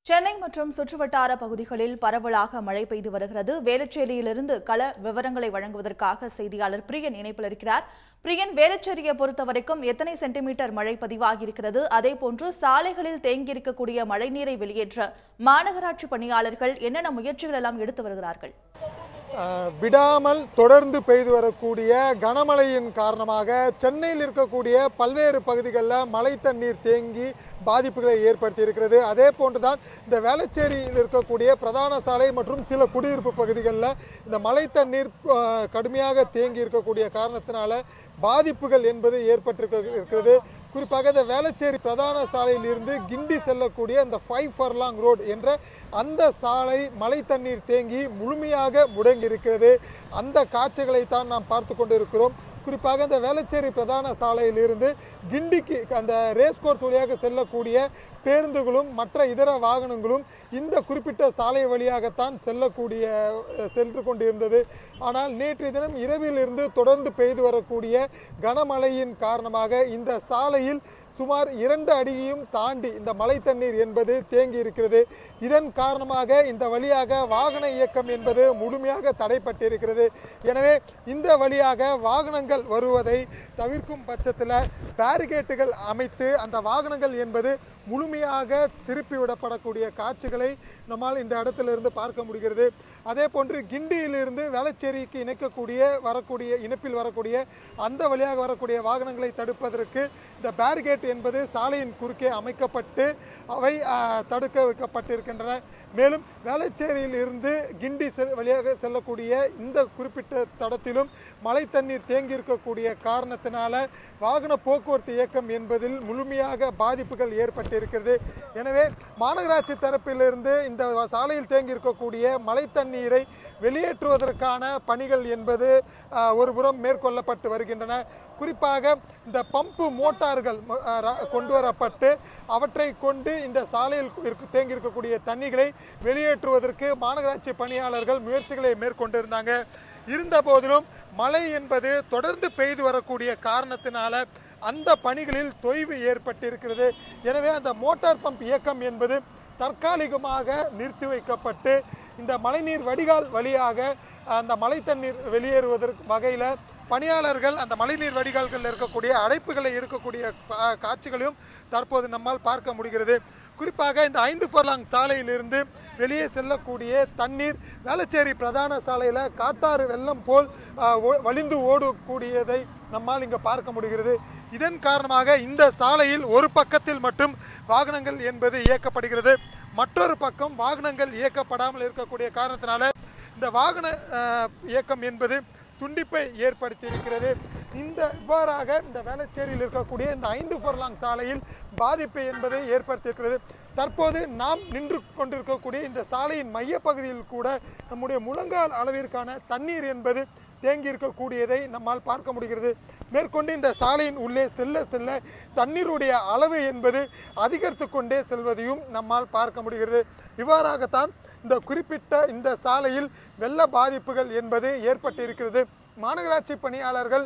சென்னை மற்றும் சுற்றுவட்டார பகுதிகளில் பரவலாக மழை பெய்து வருகிறது வேளச்சேரியிலிருந்து கள விவரங்களை வழங்குவதற்காக செய்தியாளர் பிரியன் இணைப்பில் இருக்கிறார் பிரியன் வேளச்சேரியை பொறுத்தவரைக்கும் எத்தனை சென்டிமீட்டர் மழை பதிவாகியிருக்கிறது அதேபோன்று சாலைகளில் தேங்கியிருக்கக்கூடிய மழைநீரை வெளியேற்ற மாநகராட்சி பணியாளர்கள் என்னென்ன முயற்சிகள் எல்லாம் எடுத்து வருகிறார்கள் அஹ், விடாமல் தொடர்ந்து பெய்து வரக்கூடிய கனமழையின் காரணமாக சென்னையில் இருக்கக்கூடிய பல்வேறு பகுதிகளில் மழை தண்ணீர் தேங்கி பாதிப்புகளை ஏற்படுத்தி இருக்கிறது அதே போன்றுதான் இந்த வேளச்சேரியில் இருக்கக்கூடிய பிரதான சாலை மற்றும் சில குடியிருப்பு பகுதிகளில் இந்த மழை தண்ணீர் அஹ், கடுமையாக தேங்கி இருக்கக்கூடிய காரணத்தினால பாதிப்புகள் என்பது ஏற்பட்டிருக்க இருக்கிறது குறிப்பாக இந்த வேளச்சேரி பிரதான சாலையில் இருந்து கிண்டி செல்லக்கூடிய அந்த ஃபைவ் ஃபர்லாங் ரோடு என்ற அந்த சாலை மழை தண்ணீர் தேங்கி முழுமையாக முடங்கி இருக்கிறது அந்த காட்சிகளை தான் நாம் பார்த்து கொண்டிருக்கிறோம் குறிப்பாக இந்த வேளச்சேரி பிரதான சாலையிலிருந்து கிண்டிக்கு அந்த ரேஸ் கோர்ஸ் வழியாக செல்லக்கூடிய பேருந்துகளும் மற்ற இதர வாகனங்களும் இந்த குறிப்பிட்ட சாலை வழியாகத்தான் செல்லக்கூடிய அஹ், சென்று கொண்டிருந்தது ஆனால் நேற்றைய தினம் இரவிலிருந்து தொடர்ந்து பெய்து வரக்கூடிய கனமழையின் காரணமாக இந்த சாலையில் சுமார் இரண்டு அடியையும் தாண்டி இந்த மழை தண்ணீர் என்பது தேங்கி இருக்கிறது இதன் காரணமாக இந்த வழியாக வாகன இயக்கம் என்பது முழுமையாக தடைப்பட்டிருக்கிறது எனவே இந்த வழியாக வாகனங்கள் வருவதை தவிர்க்கும் பட்சத்தில் பேரிகேட்டுகள் அமைத்து அந்த வாகனங்கள் என்பது முழுமையாக திருப்பி விடப்படக்கூடிய காட்சிகளை நம்மால் இந்த இடத்திலிருந்து பார்க்க முடிகிறது அதே போன்று கிண்டியிலிருந்து வேளச்சேரிக்கு இணைக்கக்கூடிய வரக்கூடிய இணைப்பில் வரக்கூடிய அந்த வழியாக வரக்கூடிய வாகனங்களை தடுப்பதற்கு இந்த பேரிகேட் என்பது சாலையின் குறுக்கே அமைக்கப்பட்டு அவை ஆஹ், தடுக்க வைக்கப்பட்டிருக்கின்றன மேலும் வேளச்சேரியில் இருந்து கிண்டி செல் வழியாக செல்லக்கூடிய இந்த குறிப்பிட்ட தடத்திலும் மழை தண்ணீர் தேங்கி இருக்கக்கூடிய காரணத்தினால வாகன போக்குவரத்து இயக்கம் என்பதில் முழுமையாக பாதிப்புகள் ஏற்பட்டிருக்கிறது எனவே மாநகராட்சி தரப்பிலிருந்து இந்த சாலையில் தேங்கி இருக்கக்கூடிய மழை தண்ணீரை வெளியேற்றுவதற்கான பணிகள் என்பது ஆஹ், ஒருபுறம் மேற்கொள்ளப்பட்டு வருகின்றன குறிப்பாக இந்த பம்பு மோட்டார்கள் ம- ஆஹ், ர- கொண்டு வரப்பட்டு அவற்றை கொண்டு இந்த சாலையில் இருக்கு- தேங்கி இருக்கக்கூடிய தண்ணிகளை வெளியேற்றுவதற்கு மாநகராட்சி பணியாளர்கள் முயற்சிகளை மேற்கொண்டிருந்தாங்க இருந்த போதிலும் மழை என்பது தொடர்ந்து பெய்து வரக்கூடிய காரணத்தினால அந்த பணிகளில் தொய்வு ஏற்பட்டிருக்கிறது எனவே அந்த மோட்டார் பம்ப் இயக்கம் என்பது தற்காலிகமாக நிறுத்தி வைக்கப்பட்டு இந்த மழைநீர் வடிகால் வழியாக அந்த மழை தண்ணீர் வெளியேறுவதற்கு வகையில் பணியாளர்கள் அந்த மழைநீர் வடிகால்களில் இருக்கக்கூடிய அடைப்புகளை எடுக்கக்கூடிய கா- காட்சிகளையும் தற்போது நம்மால் பார்க்க முடிகிறது குறிப்பாக இந்த ஐந்து ஃபர்லாங் சாலையிலிருந்து வெளியே செல்லக்கூடிய தண்ணீர் வேளச்சேரி பிரதான சாலையில் காட்டாறு வெள்ளம் போல் ஆ, ஓ- வழிந்து ஓடக்கூடியதை நம்மால் இங்கே பார்க்க முடிகிறது இதன் காரணமாக இந்த சாலையில் ஒரு பக்கத்தில் மட்டும் வாகனங்கள் என்பது இயக்கப்படுகிறது மற்றொரு பக்கம் வாகனங்கள் இயக்கப்படாமல் இருக்கக்கூடிய காரணத்தினால இந்த வாகன அஹ், இயக்கம் என்பது துண்டிப்பை ஏற்படுத்தி இருக்கிறது இந்த இவ்வாறாக இந்த வேளச்சேரியில் இருக்கக்கூடிய இந்த ஐந்து ஃபர்லாங் சாலையில் பாதிப்பை என்பதை ஏற்படுத்தியிருக்கிறது தற்போது நாம் நின்று கொண்டிருக்கக்கூடிய இந்த சாலையின் மையப்பகுதியில் கூட நம்முடைய முழங்கால் அளவிற்கான தண்ணீர் என்பது தேங்கி இருக்கக்கூடியதை நம்மால் பார்க்க முடிகிறது மேற்கொண்டு இந்த சாலையின் உள்ளே செல்ல செல்ல தண்ணீருடைய அளவு என்பது அதிகரித்து கொண்டே செல்வதையும் நம்மால் பார்க்க முடிகிறது இவ்வாறாகத்தான் இந்த குறிப்பிட்ட இந்த சாலையில் வெள்ள பாதிப்புகள் என்பது ஏற்பட்டிருக்கிறது மாநகராட்சி பணியாளர்கள்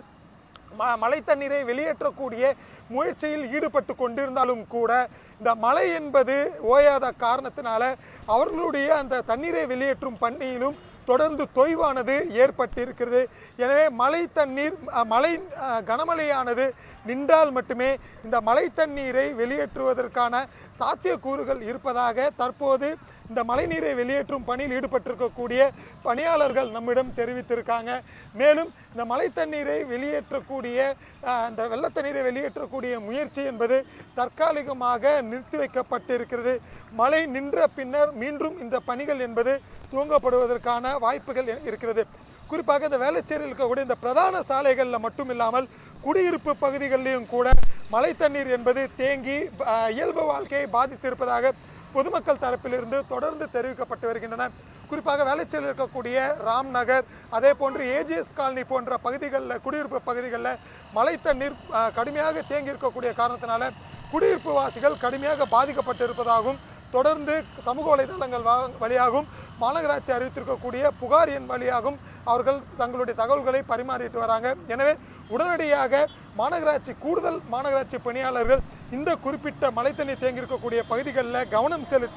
ம- மழை தண்ணீரை வெளியேற்றக்கூடிய முயற்சியில் ஈடுபட்டு கொண்டிருந்தாலும் கூட இந்த மழை என்பது ஓயாத காரணத்தினால அவர்களுடைய அந்த தண்ணீரை வெளியேற்றும் பணியிலும் தொடர்ந்து தொய்வானது ஏற்பட்டிருக்கிறது எனவே மழை தண்ணீர் அஹ், மழை அஹ், கனமழையானது நின்றால் மட்டுமே இந்த மழை தண்ணீரை வெளியேற்றுவதற்கான சாத்தியக்கூறுகள் இருப்பதாக தற்போது இந்த மழைநீரை வெளியேற்றும் பணியில் ஈடுபட்டிருக்கக்கூடிய பணியாளர்கள் நம்மிடம் தெரிவித்திருக்காங்க மேலும் இந்த மழை தண்ணீரை வெளியேற்றக்கூடிய அஹ், இந்த வெள்ள தண்ணீரை வெளியேற்றக்கூடிய முயற்சி என்பது தற்காலிகமாக நிறுத்தி வைக்கப்பட்டிருக்கிறது மழை நின்ற பின்னர் மீண்டும் இந்த பணிகள் என்பது துவங்கப்படுவதற்கான வாய்ப்புகள் இ- இருக்கிறது குறிப்பாக இந்த வேளச்சேரியில் இருக்கக்கூடிய இந்த பிரதான சாலைகளில் மட்டும் இல்லாமல் குடியிருப்பு பகுதிகளிலும் கூட மழை தண்ணீர் என்பது தேங்கி அஹ், இயல்பு வாழ்க்கையை பாதித்திருப்பதாக பொதுமக்கள் தரப்பிலிருந்து தொடர்ந்து தெரிவிக்கப்பட்டு வருகின்றன குறிப்பாக வேளச்சேரியில் இருக்கக்கூடிய ராம் நகர் அதே போன்று ஏஜிஎஸ் காலனி போன்ற பகுதிகளில் குடியிருப்பு பகுதிகளில் மழை தண்ணீர் அஹ், கடுமையாக தேங்கி இருக்கக்கூடிய காரணத்தினால குடியிருப்பு வாசிகள் கடுமையாக பாதிக்கப்பட்டிருப்பதாகவும் தொடர்ந்து சமூக வலைதளங்கள் வா- வழியாகவும் மாநகராட்சி அறிவித்திருக்கக்கூடிய புகார் எண் வழியாகவும் அவர்கள் தங்களுடைய தகவல்களை பரிமாறிட்டு வராங்க எனவே உடனடியாக மாநகராட்சி கூடுதல் மாநகராட்சி பணியாளர்கள் இந்த குறிப்பிட்ட மழை தண்ணீர் தேங்கியிருக்கக்கூடிய பகுதிகளில் கவனம் செலுத்தி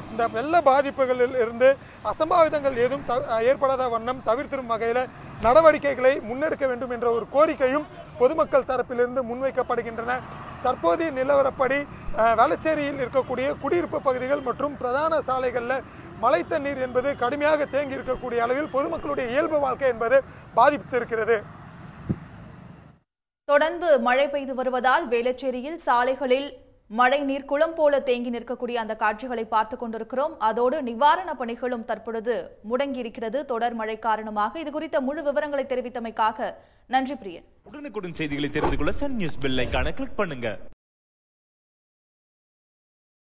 இந்த வெள்ள பாதிப்புகளில் இருந்து அசம்பாவிதங்கள் ஏதும் த- ஏற்படாத வண்ணம் தவிர்த்திடும் வகையில் நடவடிக்கைகளை முன்னெடுக்க வேண்டும் என்ற ஒரு கோரிக்கையும் பொதுமக்கள் தரப்பிலிருந்து முன்வைக்கப்படுகின்றன தற்போதைய நிலவரப்படி அஹ், வேளச்சேரியில் இருக்கக்கூடிய குடியிருப்பு பகுதிகள் மற்றும் பிரதான சாலைகளில் மழை தண்ணீர் என்பது கடுமையாக தேங்கி இருக்கக்கூடிய அளவில் பொதுமக்களுடைய இயல்பு வாழ்க்கை என்பது பாதித்திருக்கிறது தொடர்ந்து மழை பெய்து வருவதால் வேளச்சேரியில் சாலைகளில் மழை நீர் குளம் போல தேங்கி நிற்கக்கூடிய அந்த காட்சிகளை பார்த்து கொண்டிருக்கிறோம் அதோடு நிவாரண பணிகளும் தற்பொழுது முடங்கியிருக்கிறது தொடர் மழை காரணமாக இது குறித்த முழு விவரங்களை தெரிவித்தமைக்காக நன்றி பிரியன் உடனுக்குடன் செய்திகளை தெரிந்து கொள்ள சன் நியூஸ் பெல் ஐகானை கிளிக் பண்ணுங்க